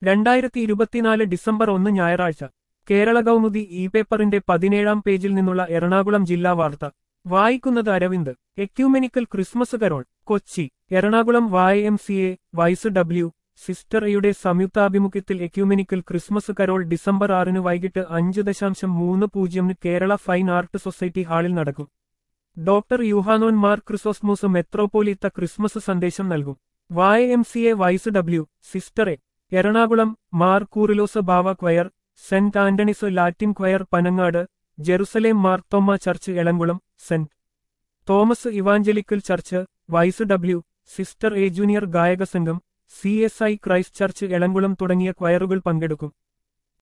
രണ്ടായിരത്തി ഇരുപത്തിനാല് ഡിസംബർ ഒന്ന് ഞായറാഴ്ച കേരള കൗമുദി ഇ പേപ്പറിന്റെ പതിനേഴാം പേജിൽ നിന്നുള്ള എറണാകുളം ജില്ലാ വാർത്ത വായിക്കുന്നത് Aravind ecumenical Christmas carol Kochi Ernakulam Y M C A Y W സിസ്റ്റർ എയുടെ സംയുക്താഭിമുഖ്യത്തിൽ എക്യൂമെനിക്കൽ ക്രിസ്മസ് കരോൾ ഡിസംബർ ആറിന് വൈകിട്ട് അഞ്ച് ദശാംശം മൂന്ന് പൂജ്യമിന് കേരള ഫൈൻ ആർട്ട് സൊസൈറ്റി ഹാളിൽ നടക്കും doctor Yuhanon Mar Chrysostomos metropolitan Christmas സന്ദേശം നൽകും Y M C A Y W സിസ്റ്റർ A Ernakulam Mar Koorilos Bava choir saint Antony's Latin choir Panangad Jerusalem Marthoma church Elamkulam saint Thomas evangelical church vice W സിസ്റ്റർ എ ജൂനിയർ ഗായക സംഘം C S I Christ church Elamkulam തുടങ്ങിയ ക്വയറുകൾ പങ്കെടുക്കും